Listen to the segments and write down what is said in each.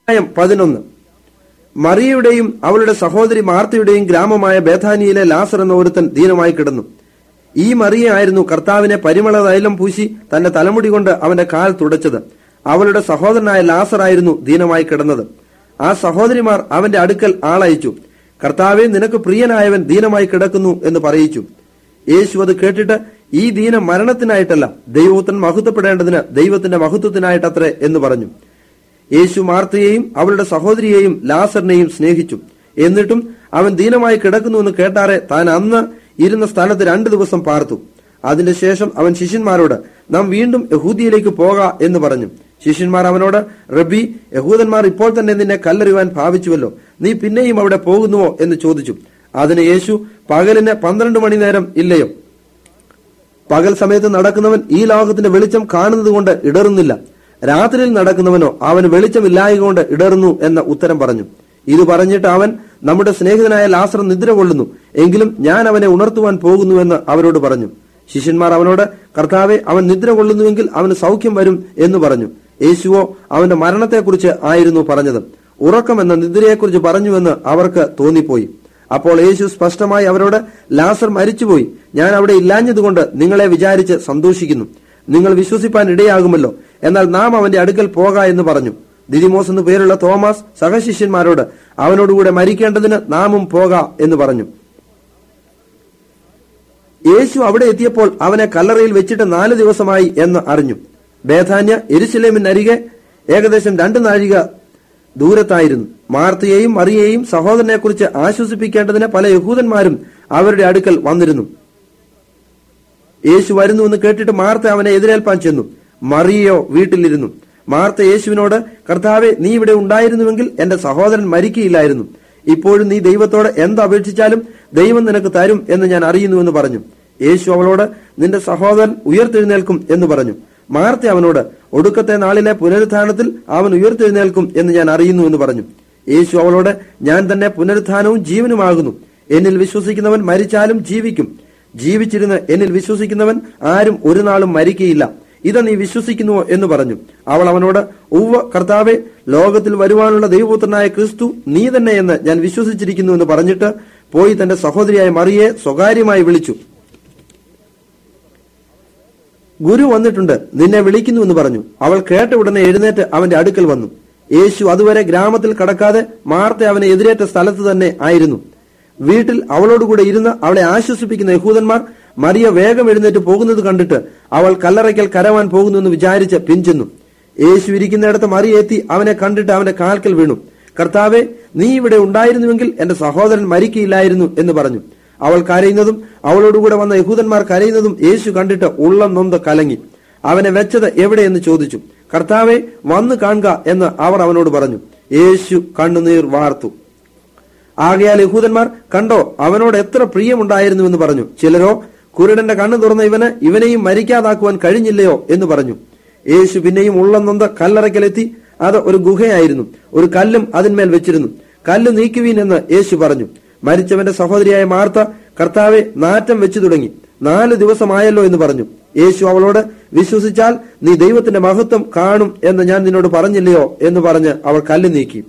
അധ്യായം പതിനൊന്ന് മറിയയുടെയും അവളുടെ സഹോദരി മാർത്തയുടെയും ഗ്രാമമായ ബേഥാനിയിലെ ലാസർ എന്ന ഒരുത്തൻ ദീനമായി കിടന്നു ഈ മറിയ ആയിരുന്നു കർത്താവിനെ പരിമള തൈലം പൂശി തന്റെ തലമുടി കൊണ്ട് അവന്റെ കാൽ തുടച്ചത് അവളുടെ സഹോദരനായ ലാസർ ആയിരുന്നു ദീനമായി കിടന്നത് ആ സഹോദരിമാർ അവന്റെ അടുക്കൽ ആളയച്ചു കർത്താവെ നിനക്ക് പ്രിയനായവൻ ദീനമായി കിടക്കുന്നു എന്ന് പറയിച്ചു യേശു അത് കേട്ടിട്ട് ഈ ദീനം മരണത്തിനായിട്ടല്ല ദൈവത്തിന് മഹത്വപ്പെടേണ്ടതിന് ദൈവത്തിന്റെ മഹത്വത്തിനായിട്ടത്രേ എന്ന് പറഞ്ഞു യേശു മാർത്തയെയും അവളുടെ സഹോദരിയെയും ലാസറിനെയും സ്നേഹിച്ചു എന്നിട്ടും അവൻ ദീനമായി കിടക്കുന്നുവെന്ന് കേട്ടാറെ താൻ അന്ന് ഇരുന്ന സ്ഥലത്ത് രണ്ടു ദിവസം പാർത്തു അതിന്റെ ശേഷം അവൻ ശിഷ്യന്മാരോട് നാം വീണ്ടും യഹൂദിയിലേക്ക് പോക എന്ന് പറഞ്ഞു ശിഷ്യന്മാർ അവനോട് റബി യഹൂദന്മാർ ഇപ്പോൾ തന്നെ നിന്നെ കല്ലെറിയുവാൻ ഭാവിച്ചുവല്ലോ നീ പിന്നെയും അവിടെ പോകുന്നുവോ എന്ന് ചോദിച്ചു അതിന് യേശു പകലിന് പന്ത്രണ്ട് മണി നേരം ഇല്ലയോ പകൽ സമയത്ത് നടക്കുന്നവൻ ഈ ലോകത്തിന്റെ വെളിച്ചം കാണുന്നത് കൊണ്ട് ഇടറുന്നില്ല രാത്രിയിൽ നടക്കുന്നവനോ അവന് വെളിച്ചമില്ലായകൊണ്ട് ഇടറുന്നു എന്ന ഉത്തരം പറഞ്ഞു ഇത് പറഞ്ഞിട്ട് അവൻ നമ്മുടെ സ്നേഹിതനായ ലാസർ നിദ്ര കൊള്ളുന്നു എങ്കിലും ഞാൻ അവനെ ഉണർത്തുവാൻ പോകുന്നുവെന്ന് അവരോട് പറഞ്ഞു ശിഷ്യന്മാർ അവനോട് കർത്താവെ അവൻ നിദ്ര കൊള്ളുന്നുവെങ്കിൽ അവന് സൗഖ്യം വരും എന്ന് പറഞ്ഞു യേശുവോ അവന്റെ മരണത്തെക്കുറിച്ച് ആയിരുന്നു പറഞ്ഞത് ഉറക്കം എന്ന നിദ്രയെക്കുറിച്ച് പറഞ്ഞുവെന്ന് അവർക്ക് തോന്നിപ്പോയി അപ്പോൾ യേശു സ്പഷ്ടമായി അവരോട് ലാസർ മരിച്ചുപോയി ഞാൻ അവിടെ ഇല്ലാഞ്ഞതുകൊണ്ട് നിങ്ങളെ വിചാരിച്ച് സന്തോഷിക്കുന്നു നിങ്ങൾ വിശ്വസിപ്പാൻ ഇടയാകുമല്ലോ എന്നാൽ നാം അവന്റെ അടുക്കൽ പോക എന്ന് പറഞ്ഞു ദിദിമോസ് എന്നു പേരുള്ള തോമസ് സഹശിഷ്യന്മാരോട് അവനോടുകൂടെ മരിക്കേണ്ടതിന് നാമും പോക എന്ന് പറഞ്ഞു യേശു അവിടെ എത്തിയപ്പോൾ അവനെ കല്ലറയിൽ വെച്ചിട്ട് നാല് ദിവസമായി എന്ന് അറിഞ്ഞു ബേധാന്യ എരുസലേമിനരികെ ഏകദേശം രണ്ട് നാഴിക ദൂരത്തായിരുന്നു മാർത്തയെയും മറിയെയും സഹോദരനെക്കുറിച്ച് ആശ്വസിപ്പിക്കേണ്ടതിന് പല യഹൂദന്മാരും അവരുടെ അടുക്കൽ വന്നിരുന്നു യേശു വരുന്നു എന്ന് കേട്ടിട്ട് മാർത്ത അവനെ എതിരേൽപ്പാൻ ചെന്നു മറിയയോ വീട്ടിലിരുന്നു മാർത്ത യേശുവിനോട് കർത്താവെ നീ ഇവിടെ ഉണ്ടായിരുന്നുവെങ്കിൽ എന്റെ സഹോദരൻ മരിക്കയില്ലായിരുന്നു ഇപ്പോഴും നീ ദൈവത്തോട് എന്ത് അപേക്ഷിച്ചാലും ദൈവം നിനക്ക് തരും എന്ന് ഞാൻ അറിയുന്നുവെന്ന് പറഞ്ഞു യേശു അവളോട് നിന്റെ സഹോദരൻ ഉയർത്തെഴുന്നേൽക്കും എന്ന് പറഞ്ഞു മാർത്ത അവനോട് ഒടുക്കത്തെ നാളിലെ പുനരുത്ഥാനത്തിൽ അവൻ ഉയർത്തെഴുന്നേൽക്കും എന്ന് ഞാൻ അറിയുന്നു എന്ന് പറഞ്ഞു യേശു അവളോട് ഞാൻ തന്നെ പുനരുത്ഥാനവും ജീവനുമാകുന്നു എന്നിൽ വിശ്വസിക്കുന്നവൻ മരിച്ചാലും ജീവിക്കും ജീവിച്ചിരുന്ന് എന്നിൽ വിശ്വസിക്കുന്നവൻ ആരും ഒരു നാളും മരിക്കയില്ല ഇത് നീ വിശ്വസിക്കുന്നുവോ എന്ന് പറഞ്ഞു അവൾ അവനോട് ഉവ്വ കർത്താവെ ലോകത്തിൽ വരുവാനുള്ള ദൈവപുത്രനായ ക്രിസ്തു നീ തന്നെ എന്ന് ഞാൻ വിശ്വസിച്ചിരിക്കുന്നു എന്ന് പറഞ്ഞിട്ട് പോയി തന്റെ സഹോദരിയായ മറിയെ സ്വകാര്യമായി വിളിച്ചു ഗുരു വന്നിട്ടുണ്ട് നിന്നെ വിളിക്കുന്നു എന്ന് പറഞ്ഞു അവൾ കേട്ട ഉടനെ എഴുന്നേറ്റ് അവന്റെ അടുക്കൽ വന്നു യേശു അതുവരെ ഗ്രാമത്തിൽ കടക്കാതെ മാർത്ത അവനെ എതിരേറ്റ സ്ഥലത്ത് തന്നെ ആയിരുന്നു വീട്ടിൽ അവളോടുകൂടെ ഇരുന്ന് അവളെ ആശ്വസിപ്പിക്കുന്ന യഹൂദന്മാർ മറിയ വേഗം എഴുന്നേറ്റ് പോകുന്നത് കണ്ടിട്ട് അവൾ കല്ലറയ്ക്കൽ കരവാൻ പോകുന്നു എന്ന് വിചാരിച്ച് പിഞ്ചെന്നു യേശു ഇരിക്കുന്നിടത്ത് മറിയ എത്തി അവനെ കണ്ടിട്ട് അവന്റെ കാൽക്കൽ വീണു കർത്താവെ നീ ഇവിടെ ഉണ്ടായിരുന്നുവെങ്കിൽ എന്റെ സഹോദരൻ മരിക്കയില്ലായിരുന്നു എന്ന് പറഞ്ഞു അവൾ കരയുന്നതും അവളോടുകൂടെ വന്ന യഹൂദന്മാർ കരയുന്നതും യേശു കണ്ടിട്ട് ഉള്ളം നൊന്ത് കലങ്ങി അവനെ വെച്ചത് എവിടെയെന്ന് ചോദിച്ചു കർത്താവെ വന്നു കാണുക എന്ന് അവർ അവനോട് പറഞ്ഞു യേശു കണ്ണുനീർ വാർത്തു ആകയാൽ യഹൂദന്മാർ കണ്ടോ അവനോട് എത്ര പ്രിയമുണ്ടായിരുന്നുവെന്ന് പറഞ്ഞു ചിലരോ കുരുടന്റെ കണ്ണു തുറന്ന ഇവന് ഇവനെയും മരിക്കാതാക്കുവാൻ കഴിഞ്ഞില്ലയോ എന്ന് പറഞ്ഞു യേശു പിന്നെയും ഉള്ളം നൊന്ത കല്ലറയ്ക്കലെത്തി അത് ഒരു ഗുഹയായിരുന്നു ഒരു കല്ലും അതിന്മേൽ വെച്ചിരുന്നു കല്ല് നീക്കുവീൻ എന്ന് യേശു പറഞ്ഞു മരിച്ചവന്റെ സഹോദരിയായ മാർത്ത കർത്താവെ നാറ്റം വെച്ചു തുടങ്ങി നാല് ദിവസമായല്ലോ എന്ന് പറഞ്ഞു യേശു അവളോട് വിശ്വസിച്ചാൽ നീ ദൈവത്തിന്റെ മഹത്വം കാണും എന്ന് ഞാൻ നിന്നോട് പറഞ്ഞില്ലയോ എന്ന് പറഞ്ഞ് അവൾ കല്ല് നീക്കി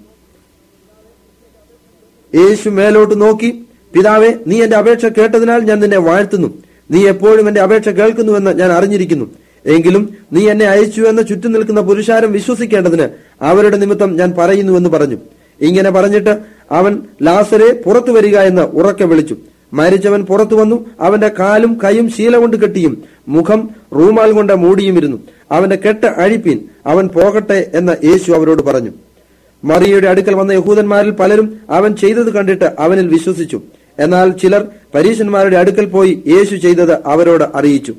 യേശു മേലോട്ട് നോക്കി പിതാവെ നീ എന്റെ അപേക്ഷ കേട്ടതിനാൽ ഞാൻ നിന്നെ വാഴ്ത്തുന്നു നീ എപ്പോഴും എന്റെ അപേക്ഷ കേൾക്കുന്നുവെന്ന് ഞാൻ അറിഞ്ഞിരിക്കുന്നു എങ്കിലും നീ എന്നെ അയച്ചു എന്ന് ചുറ്റും നിൽക്കുന്ന പുരുഷാരം വിശ്വസിക്കേണ്ടതിന് അവരുടെ നിമിത്തം ഞാൻ പറയുന്നുവെന്ന് പറഞ്ഞു ഇങ്ങനെ പറഞ്ഞിട്ട് അവൻ ലാസരെ പുറത്തു വരിക എന്ന് ഉറക്കെ വിളിച്ചു മരിച്ചവൻ പുറത്തു വന്നു അവന്റെ കാലും കൈയും ശീല കൊണ്ട് കെട്ടിയും മുഖം റൂമാൽ കൊണ്ട് മൂടിയുമിരുന്നു അവന്റെ കെട്ട് അഴിപ്പീൻ അവൻ പോകട്ടെ എന്ന് യേശു അവരോട് പറഞ്ഞു മറിയയുടെ അടുക്കൽ വന്ന യഹൂദന്മാരിൽ പലരും അവൻ ചെയ്തത് കണ്ടിട്ട് അവനിൽ വിശ്വസിച്ചു എന്നാൽ ചിലർ പരീശന്മാരുടെ അടുക്കൽ പോയി യേശു ചെയ്തത് അവരോട് അറിയിച്ചു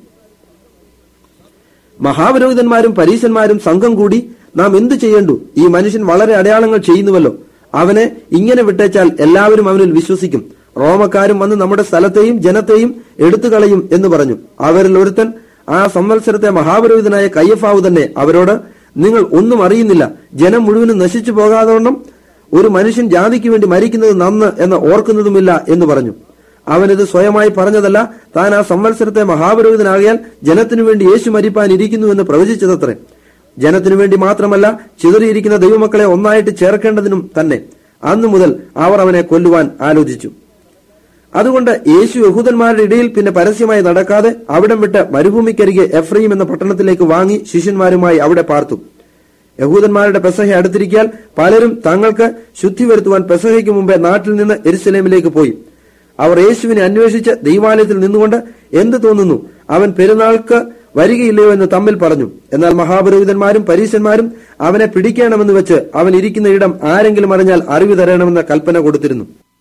മഹാപുരോഹിതന്മാരും പരീശന്മാരും സംഘം കൂടി നാം എന്തു ചെയ്യേണ്ടു ഈ മനുഷ്യൻ വളരെ അടയാളങ്ങൾ ചെയ്യുന്നുവല്ലോ അവനെ ഇങ്ങനെ വിട്ടേച്ചാൽ എല്ലാവരും അവനിൽ വിശ്വസിക്കും റോമക്കാരും വന്ന് നമ്മുടെ സ്ഥലത്തെയും ജനത്തെയും എടുത്തു കളയും എന്ന് പറഞ്ഞു അവരിൽ ഒരുത്തൻ ആ സംവത്സരത്തെ മഹാപുരോഹിതനായ കയ്യഫാവ് തന്നെ അവരോട് നിങ്ങൾ ഒന്നും അറിയുന്നില്ല ജനം മുഴുവനും നശിച്ചു പോകാതോണം ഒരു മനുഷ്യൻ ജാതിക്ക് വേണ്ടി മരിക്കുന്നത് നന്ന് എന്ന് ഓർക്കുന്നതുമില്ല എന്ന് പറഞ്ഞു അവനിത് സ്വയമായി പറഞ്ഞതല്ല താൻ ആ സംവത്സരത്തെ മഹാപുരോഹിതനാകിയാൽ ജനത്തിനു വേണ്ടി യേശു മരിപ്പാൻ ഇരിക്കുന്നു എന്ന് പ്രവചിച്ചതത്രേ ജനത്തിനു വേണ്ടി മാത്രമല്ല ചിതറിയിരിക്കുന്ന ദൈവമക്കളെ ഒന്നായിട്ട് ചേർക്കേണ്ടതിനും തന്നെ അന്നു മുതൽ അവർ അവനെ കൊല്ലുവാൻ ആലോചിച്ചു അതുകൊണ്ട് യേശു യഹൂദന്മാരുടെ ഇടയിൽ പിന്നെ പരസ്യമായി നടക്കാതെ അവിടം വിട്ട് മരുഭൂമിക്കരികെ എഫ്രൈം എന്ന പട്ടണത്തിലേക്ക് വാങ്ങി ശിഷ്യന്മാരുമായി അവിടെ പാർത്തു യഹൂദന്മാരുടെ പെസഹ അടുത്തിരിക്കാൽ പലരും തങ്ങൾക്ക് ശുദ്ധി വരുത്തുവാൻ പെസഹയ്ക്ക് മുമ്പേ നാട്ടിൽ നിന്ന് എരുസലേമിലേക്ക് പോയി അവർ യേശുവിനെ അന്വേഷിച്ച് ദൈവാലയത്തിൽ നിന്നുകൊണ്ട് എന്ത് തോന്നുന്നു അവൻ പെരുന്നാൾക്ക് വരികയില്ലയോ എന്ന് തമ്മിൽ പറഞ്ഞു എന്നാൽ മഹാപുരോഹിതന്മാരും പരീശന്മാരും അവനെ പിടിക്കണമെന്ന് വെച്ച് അവൻ ഇരിക്കുന്ന ഇടം ആരെങ്കിലും അറിഞ്ഞാൽ അറിവ് തരണമെന്ന കൽപ്പന കൊടുത്തിരുന്നു